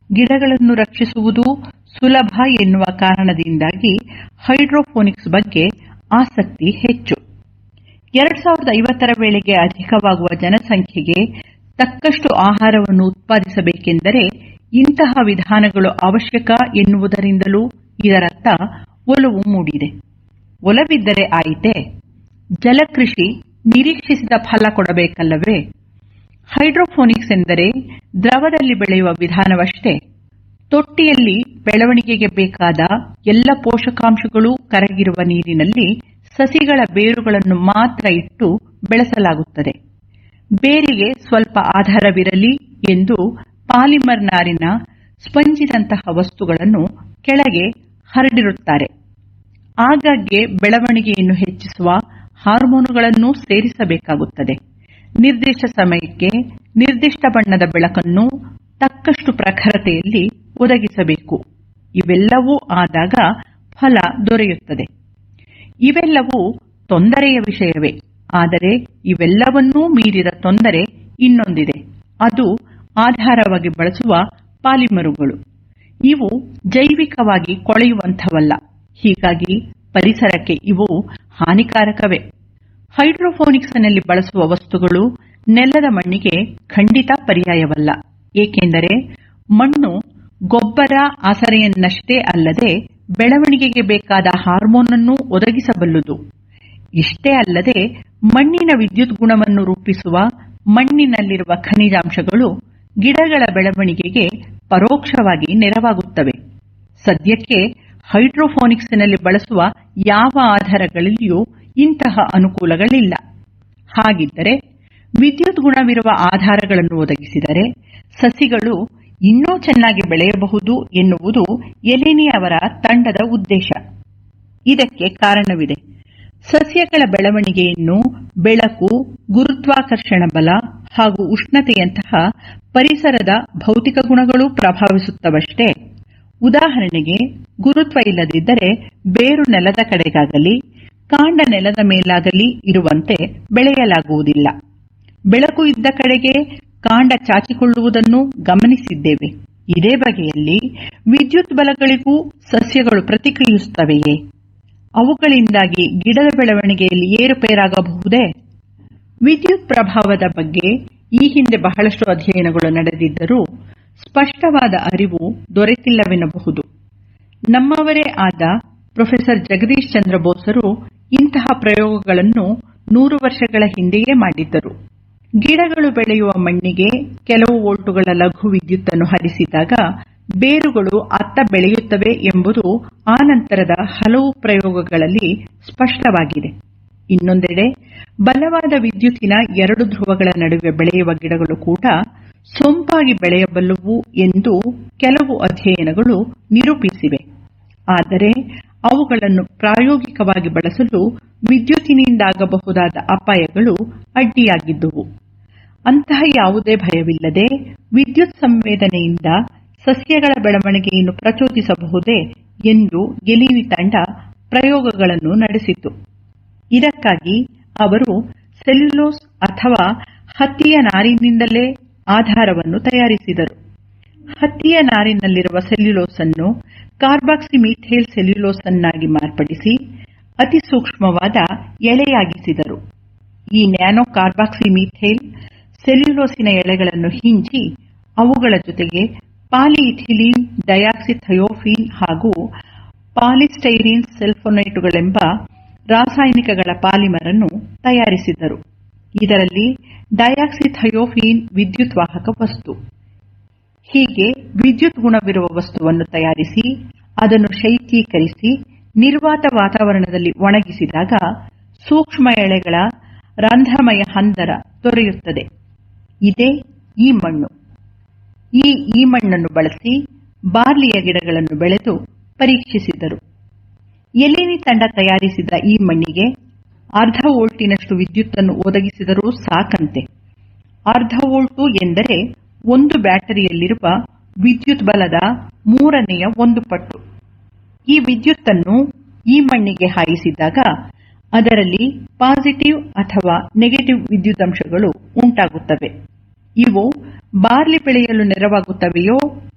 ಗಿಡಗಳನ್ನು ರಕ್ಷಿಸುವುದು ಸುಲಭ ಎನ್ನುವ ಕಾರಣದಿಂದಾಗಿ ಹೈಡ್ರೋಫೋನಿಕ್ಸ್ ಬಗ್ಗೆ ಆಸಕ್ತಿ ಹೆಚ್ಚು ಎರಡ್ ಸಾವಿರದ ಐವತ್ತರ ವೇಳೆಗೆ ಅಧಿಕವಾಗುವ ಜನಸಂಖ್ಯೆಗೆ ತಕ್ಕಷ್ಟು ಆಹಾರವನ್ನು ಉತ್ಪಾದಿಸಬೇಕೆಂದರೆ ಇಂತಹ ವಿಧಾನಗಳು ಅವಶ್ಯಕ ಎನ್ನುವುದರಿಂದಲೂ ಇದರತ್ತ ಒಲವು ಮೂಡಿದೆ ಒಲವಿದ್ದರೆ ಆಯಿತೆ ಜಲಕೃಷಿ ನಿರೀಕ್ಷಿಸಿದ ಫಲ ಕೊಡಬೇಕಲ್ಲವೇ ಹೈಡ್ರೋಫೋನಿಕ್ಸ್ ಎಂದರೆ ದ್ರವದಲ್ಲಿ ಬೆಳೆಯುವ ವಿಧಾನವಷ್ಟೇ ತೊಟ್ಟಿಯಲ್ಲಿ ಬೆಳವಣಿಗೆಗೆ ಬೇಕಾದ ಎಲ್ಲ ಪೋಷಕಾಂಶಗಳೂ ಕರಗಿರುವ ನೀರಿನಲ್ಲಿ ಸಸಿಗಳ ಬೇರುಗಳನ್ನು ಮಾತ್ರ ಇಟ್ಟು ಬೆಳೆಸಲಾಗುತ್ತದೆ ಬೇರಿಗೆ ಸ್ವಲ್ಪ ಆಧಾರವಿರಲಿ ಎಂದು ಪಾಲಿಮರ್ ನಾರಿನ ಸ್ಪಂಜಿನಂತಹ ವಸ್ತುಗಳನ್ನು ಕೆಳಗೆ ಹರಡಿರುತ್ತಾರೆ ಆಗಾಗ್ಗೆ ಬೆಳವಣಿಗೆಯನ್ನು ಹೆಚ್ಚಿಸುವ ಹಾರ್ಮೋನುಗಳನ್ನೂ ಸೇರಿಸಬೇಕಾಗುತ್ತದೆ ನಿರ್ದಿಷ್ಟ ಸಮಯಕ್ಕೆ ನಿರ್ದಿಷ್ಟ ಬಣ್ಣದ ಬೆಳಕನ್ನು ತಕ್ಕಷ್ಟು ಪ್ರಖರತೆಯಲ್ಲಿ ಒದಗಿಸಬೇಕು ಇವೆಲ್ಲವೂ ಆದಾಗ ಫಲ ದೊರೆಯುತ್ತದೆ ಇವೆಲ್ಲವೂ ತೊಂದರೆಯ ವಿಷಯವೇ ಆದರೆ ಇವೆಲ್ಲವನ್ನೂ ಮೀರಿದ ತೊಂದರೆ ಇನ್ನೊಂದಿದೆ ಅದು ಆಧಾರವಾಗಿ ಬಳಸುವ ಪಾಲಿಮರುಗಳು ಇವು ಜೈವಿಕವಾಗಿ ಕೊಳೆಯುವಂಥವಲ್ಲ ಹೀಗಾಗಿ ಪರಿಸರಕ್ಕೆ ಇವು ಹಾನಿಕಾರಕವೇ ಹೈಡ್ರೋಫೋನಿಕ್ಸ್ನಲ್ಲಿ ಬಳಸುವ ವಸ್ತುಗಳು ನೆಲದ ಮಣ್ಣಿಗೆ ಖಂಡಿತ ಪರ್ಯಾಯವಲ್ಲ ಏಕೆಂದರೆ ಮಣ್ಣು ಗೊಬ್ಬರ ಆಸರೆಯನ್ನಷ್ಟೇ ಅಲ್ಲದೆ ಬೆಳವಣಿಗೆಗೆ ಬೇಕಾದ ಹಾರ್ಮೋನ್ ಅನ್ನು ಒದಗಿಸಬಲ್ಲುದು ಇಷ್ಟೇ ಅಲ್ಲದೆ ಮಣ್ಣಿನ ವಿದ್ಯುತ್ ಗುಣವನ್ನು ರೂಪಿಸುವ ಮಣ್ಣಿನಲ್ಲಿರುವ ಖನಿಜಾಂಶಗಳು ಗಿಡಗಳ ಬೆಳವಣಿಗೆಗೆ ಪರೋಕ್ಷವಾಗಿ ನೆರವಾಗುತ್ತವೆ ಸದ್ಯಕ್ಕೆ ಹೈಡ್ರೋಫೋನಿಕ್ಸ್ನಲ್ಲಿ ಬಳಸುವ ಯಾವ ಆಧಾರಗಳಲ್ಲಿಯೂ ಇಂತಹ ಅನುಕೂಲಗಳಿಲ್ಲ ಹಾಗಿದ್ದರೆ ವಿದ್ಯುತ್ ಗುಣವಿರುವ ಆಧಾರಗಳನ್ನು ಒದಗಿಸಿದರೆ ಸಸಿಗಳು ಇನ್ನೂ ಚೆನ್ನಾಗಿ ಬೆಳೆಯಬಹುದು ಎನ್ನುವುದು ಎಲೆನಿ ಅವರ ತಂಡದ ಉದ್ದೇಶ ಇದಕ್ಕೆ ಕಾರಣವಿದೆ ಸಸ್ಯಗಳ ಬೆಳವಣಿಗೆಯನ್ನು ಬೆಳಕು ಗುರುತ್ವಾಕರ್ಷಣ ಬಲ ಹಾಗೂ ಉಷ್ಣತೆಯಂತಹ ಪರಿಸರದ ಭೌತಿಕ ಗುಣಗಳು ಪ್ರಭಾವಿಸುತ್ತವಷ್ಟೇ ಉದಾಹರಣೆಗೆ ಗುರುತ್ವ ಇಲ್ಲದಿದ್ದರೆ ಬೇರು ನೆಲದ ಕಡೆಗಾಗಲಿ ಕಾಂಡ ನೆಲದ ಮೇಲಾಗಲಿ ಇರುವಂತೆ ಬೆಳೆಯಲಾಗುವುದಿಲ್ಲ ಬೆಳಕು ಇದ್ದ ಕಡೆಗೆ ಕಾಂಡ ಚಾಚಿಕೊಳ್ಳುವುದನ್ನು ಗಮನಿಸಿದ್ದೇವೆ ಇದೇ ಬಗೆಯಲ್ಲಿ ವಿದ್ಯುತ್ ಬಲಗಳಿಗೂ ಸಸ್ಯಗಳು ಪ್ರತಿಕ್ರಿಯಿಸುತ್ತವೆಯೇ ಅವುಗಳಿಂದಾಗಿ ಗಿಡದ ಬೆಳವಣಿಗೆಯಲ್ಲಿ ಏರುಪೇರಾಗಬಹುದೇ ವಿದ್ಯುತ್ ಪ್ರಭಾವದ ಬಗ್ಗೆ ಈ ಹಿಂದೆ ಬಹಳಷ್ಟು ಅಧ್ಯಯನಗಳು ನಡೆದಿದ್ದರೂ ಸ್ಪಷ್ಟವಾದ ಅರಿವು ದೊರೆತಿಲ್ಲವೆನ್ನಬಹುದು ನಮ್ಮವರೇ ಆದ ಪ್ರೊಫೆಸರ್ ಜಗದೀಶ್ ಚಂದ್ರ ಬೋಸರು ಇಂತಹ ಪ್ರಯೋಗಗಳನ್ನು ನೂರು ವರ್ಷಗಳ ಹಿಂದೆಯೇ ಮಾಡಿದ್ದರು ಗಿಡಗಳು ಬೆಳೆಯುವ ಮಣ್ಣಿಗೆ ಕೆಲವು ವೋಲ್ಟುಗಳ ಲಘು ವಿದ್ಯುತ್ತನ್ನು ಹರಿಸಿದಾಗ ಬೇರುಗಳು ಅತ್ತ ಬೆಳೆಯುತ್ತವೆ ಎಂಬುದು ಆನಂತರದ ಹಲವು ಪ್ರಯೋಗಗಳಲ್ಲಿ ಸ್ಪಷ್ಟವಾಗಿದೆ ಇನ್ನೊಂದೆಡೆ ಬಲವಾದ ವಿದ್ಯುತ್ತಿನ ಎರಡು ಧ್ರುವಗಳ ನಡುವೆ ಬೆಳೆಯುವ ಗಿಡಗಳು ಕೂಡ ಸೊಂಪಾಗಿ ಬೆಳೆಯಬಲ್ಲವು ಎಂದು ಕೆಲವು ಅಧ್ಯಯನಗಳು ನಿರೂಪಿಸಿವೆ ಆದರೆ ಅವುಗಳನ್ನು ಪ್ರಾಯೋಗಿಕವಾಗಿ ಬಳಸಲು ವಿದ್ಯುತ್ತಿನಿಂದಾಗಬಹುದಾದ ಅಪಾಯಗಳು ಅಡ್ಡಿಯಾಗಿದ್ದುವು ಅಂತಹ ಯಾವುದೇ ಭಯವಿಲ್ಲದೆ ವಿದ್ಯುತ್ ಸಂವೇದನೆಯಿಂದ ಸಸ್ಯಗಳ ಬೆಳವಣಿಗೆಯನ್ನು ಪ್ರಚೋದಿಸಬಹುದೇ ಎಂದು ಗೆಲೀನಿ ತಂಡ ಪ್ರಯೋಗಗಳನ್ನು ನಡೆಸಿತು ಇದಕ್ಕಾಗಿ ಅವರು ಸೆಲ್ಯುಲೋಸ್ ಅಥವಾ ಹತ್ತಿಯ ನಾರಿನಿಂದಲೇ ಆಧಾರವನ್ನು ತಯಾರಿಸಿದರು ಹತ್ತಿಯ ನಾರಿನಲ್ಲಿರುವ ಸೆಲ್ಯುಲೋಸ್ ಅನ್ನು ಕಾರ್ಬಾಕ್ಸಿಮೀಥೇಲ್ ಸೆಲ್ಯುಲೋಸ್ ಅನ್ನಾಗಿ ಮಾರ್ಪಡಿಸಿ ಅತಿ ಸೂಕ್ಷ್ಮವಾದ ಎಳೆಯಾಗಿಸಿದರು ಈ ನ್ಯಾನೋ ಕಾರ್ಬಾಕ್ಸಿಮೀಥೇಲ್ ಸೆಲ್ಯುಲೋಸಿನ ಎಳೆಗಳನ್ನು ಹಿಂಜಿ ಅವುಗಳ ಜೊತೆಗೆ ಪಾಲಿಇಥಿಲೀನ್ ಡಯಾಕ್ಸಿಥಯೋಫೀನ್ ಹಾಗೂ ಪಾಲಿಸ್ಟೈರೀನ್ ಸೆಲ್ಫೋನೇಟುಗಳೆಂಬ ರಾಸಾಯನಿಕಗಳ ಪಾಲಿಮರ್ ಅನ್ನು ತಯಾರಿಸಿದರು ಇದರಲ್ಲಿ ಡಯಾಕ್ಸಿಥಯೋಫೀನ್ ವಿದ್ಯುತ್ ವಾಹಕ ವಸ್ತು ಹೀಗೆ ವಿದ್ಯುತ್ ಗುಣವಿರುವ ವಸ್ತುವನ್ನು ತಯಾರಿಸಿ ಅದನ್ನು ಶೈತ್ಯೀಕರಿಸಿ ನಿರ್ವಾತ ವಾತಾವರಣದಲ್ಲಿ ಒಣಗಿಸಿದಾಗ ಸೂಕ್ಷ್ಮ ಎಳೆಗಳ ರಂಧ್ರಮಯ ಹಂದರ ದೊರೆಯುತ್ತದೆ ಇದೇ ಈ ಮಣ್ಣು ಈ ಈ ಮಣ್ಣನ್ನು ಬಳಸಿ ಬಾರ್ಲಿಯ ಗಿಡಗಳನ್ನು ಬೆಳೆದು ಪರೀಕ್ಷಿಸಿದರು ಎಲಿನಿ ತಂಡ ತಯಾರಿಸಿದ ಈ ಮಣ್ಣಿಗೆ ಅರ್ಧ ವೋಲ್ಟಿನಷ್ಟು ವಿದ್ಯುತ್ತನ್ನು ಒದಗಿಸಿದರೂ ಸಾಕಂತೆ ಅರ್ಧ ವೋಲ್ಟು ಎಂದರೆ ಒಂದು ಬ್ಯಾಟರಿಯಲ್ಲಿರುವ ವಿದ್ಯುತ್ ಬಲದ ಮೂರನೆಯ ಒಂದು ಪಟ್ಟು ಈ ವಿದ್ಯುತ್ತನ್ನು ಈ ಮಣ್ಣಿಗೆ ಹಾಯಿಸಿದಾಗ ಅದರಲ್ಲಿ ಪಾಸಿಟಿವ್ ಅಥವಾ ನೆಗೆಟಿವ್ ವಿದ್ಯುದಂಶಗಳು ಉಂಟಾಗುತ್ತವೆ ಇವು ಬಾರ್ಲಿ ಬೆಳೆಯಲು ನೆರವಾಗುತ್ತವೆಯೋ